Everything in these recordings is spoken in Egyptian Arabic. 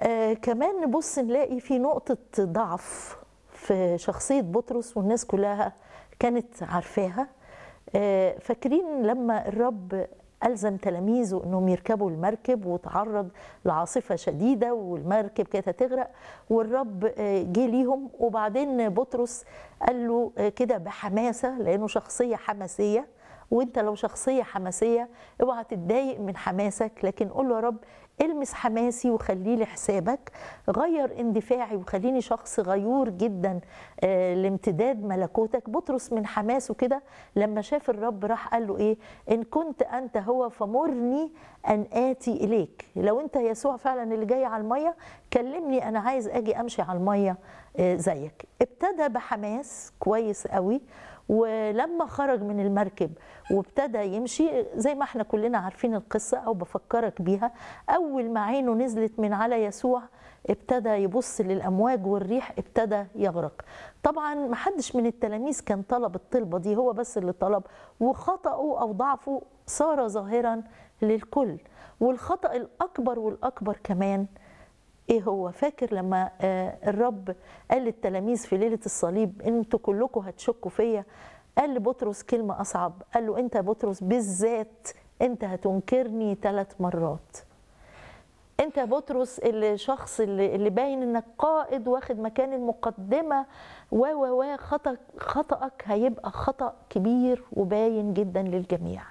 آه كمان نبص نلاقي في نقطة ضعف في شخصية بطرس والناس كلها كانت عارفاها آه فاكرين لما الرب ألزم تلاميذه أنهم يركبوا المركب وتعرض لعاصفة شديدة والمركب كانت هتغرق والرب آه جه ليهم وبعدين بطرس قال له آه كده بحماسة لأنه شخصية حماسية وانت لو شخصية حماسية اوعى تتضايق من حماسك لكن قول له يا رب المس حماسي وخليه لحسابك غير اندفاعي وخليني شخص غيور جدا آه لامتداد ملكوتك بطرس من حماسه كده لما شاف الرب راح قال له ايه ان كنت انت هو فمرني ان اتي اليك لو انت يسوع فعلا اللي جاي على الميه كلمني انا عايز اجي امشي على الميه آه زيك ابتدى بحماس كويس قوي ولما خرج من المركب وابتدى يمشي زي ما احنا كلنا عارفين القصة أو بفكرك بيها أول ما عينه نزلت من على يسوع ابتدى يبص للأمواج والريح ابتدى يغرق طبعا ما حدش من التلاميذ كان طلب الطلبة دي هو بس اللي طلب وخطأه أو ضعفه صار ظاهرا للكل والخطأ الأكبر والأكبر كمان ايه هو فاكر لما الرب قال للتلاميذ في ليله الصليب انتوا كلكم هتشكوا فيا قال لبطرس كلمه اصعب قال له انت يا بطرس بالذات انت هتنكرني ثلاث مرات انت يا بطرس اللي شخص اللي, اللي باين انك قائد واخد مكان المقدمه و و و خطأ خطأك هيبقى خطأ كبير وباين جدا للجميع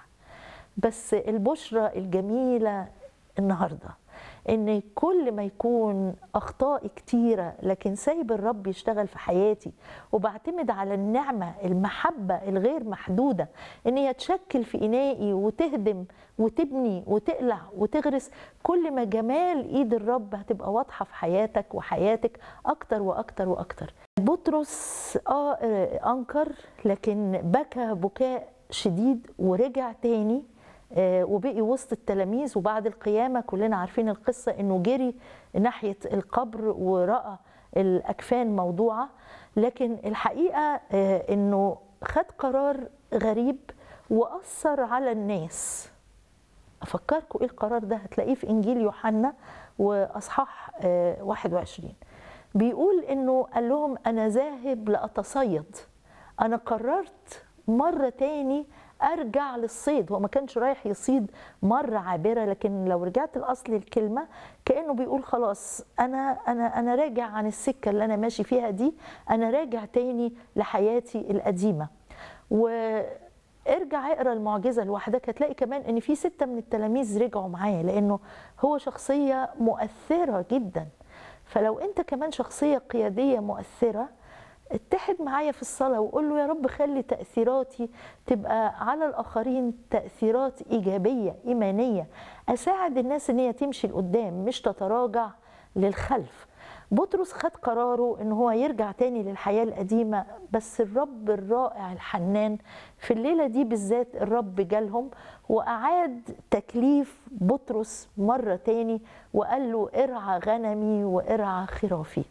بس البشرى الجميله النهارده ان كل ما يكون اخطائي كتيره لكن سايب الرب يشتغل في حياتي وبعتمد على النعمه المحبه الغير محدوده ان هي تشكل في انائي وتهدم وتبني وتقلع وتغرس كل ما جمال ايد الرب هتبقى واضحه في حياتك وحياتك اكتر واكتر واكتر بطرس اه انكر لكن بكى بكاء شديد ورجع تاني وبقي وسط التلاميذ وبعد القيامة كلنا عارفين القصة انه جري ناحية القبر ورأى الأكفان موضوعة لكن الحقيقة انه خد قرار غريب وأثر على الناس أفكركم إيه القرار ده هتلاقيه في إنجيل يوحنا وأصحاح 21 بيقول إنه قال لهم أنا ذاهب لأتصيد أنا قررت مرة تاني ارجع للصيد هو ما كانش رايح يصيد مره عابره لكن لو رجعت لاصل الكلمه كانه بيقول خلاص انا انا انا راجع عن السكه اللي انا ماشي فيها دي انا راجع تاني لحياتي القديمه و ارجع اقرا المعجزه لوحدك هتلاقي كمان ان في سته من التلاميذ رجعوا معاه لانه هو شخصيه مؤثره جدا فلو انت كمان شخصيه قياديه مؤثره اتحد معايا في الصلاة وقول له يا رب خلي تأثيراتي تبقى على الآخرين تأثيرات إيجابية إيمانية أساعد الناس إن هي تمشي لقدام مش تتراجع للخلف بطرس خد قراره ان هو يرجع تاني للحياه القديمه بس الرب الرائع الحنان في الليله دي بالذات الرب جالهم واعاد تكليف بطرس مره تاني وقال له ارعى غنمي وارعى خرافي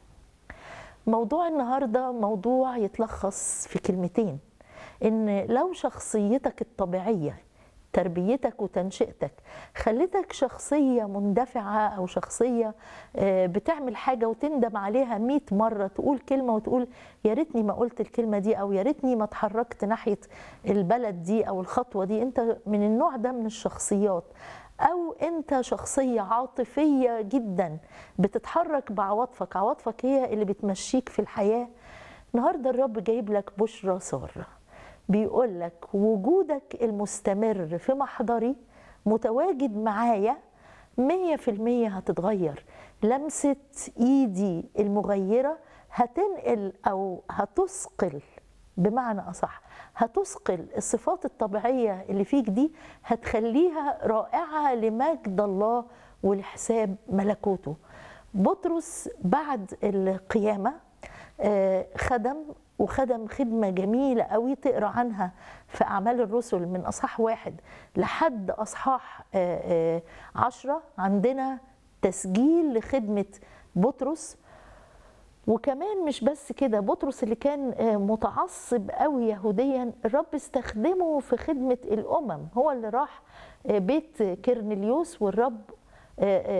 موضوع النهارده موضوع يتلخص في كلمتين ان لو شخصيتك الطبيعيه تربيتك وتنشئتك خلتك شخصية مندفعة أو شخصية بتعمل حاجة وتندم عليها مئة مرة تقول كلمة وتقول يا ريتني ما قلت الكلمة دي أو يا ريتني ما اتحركت ناحية البلد دي أو الخطوة دي أنت من النوع ده من الشخصيات او انت شخصيه عاطفيه جدا بتتحرك بعواطفك عواطفك هي اللي بتمشيك في الحياه النهارده الرب جايب لك بشرى ساره بيقول لك وجودك المستمر في محضري متواجد معايا مية في المية هتتغير لمسة ايدي المغيرة هتنقل او هتثقل بمعنى اصح هتثقل الصفات الطبيعيه اللي فيك دي هتخليها رائعه لمجد الله ولحساب ملكوته بطرس بعد القيامه خدم وخدم خدمه جميله قوي تقرا عنها في اعمال الرسل من اصحاح واحد لحد اصحاح عشرة عندنا تسجيل لخدمه بطرس وكمان مش بس كده بطرس اللي كان متعصب قوي يهوديا الرب استخدمه في خدمة الأمم هو اللي راح بيت كرنليوس والرب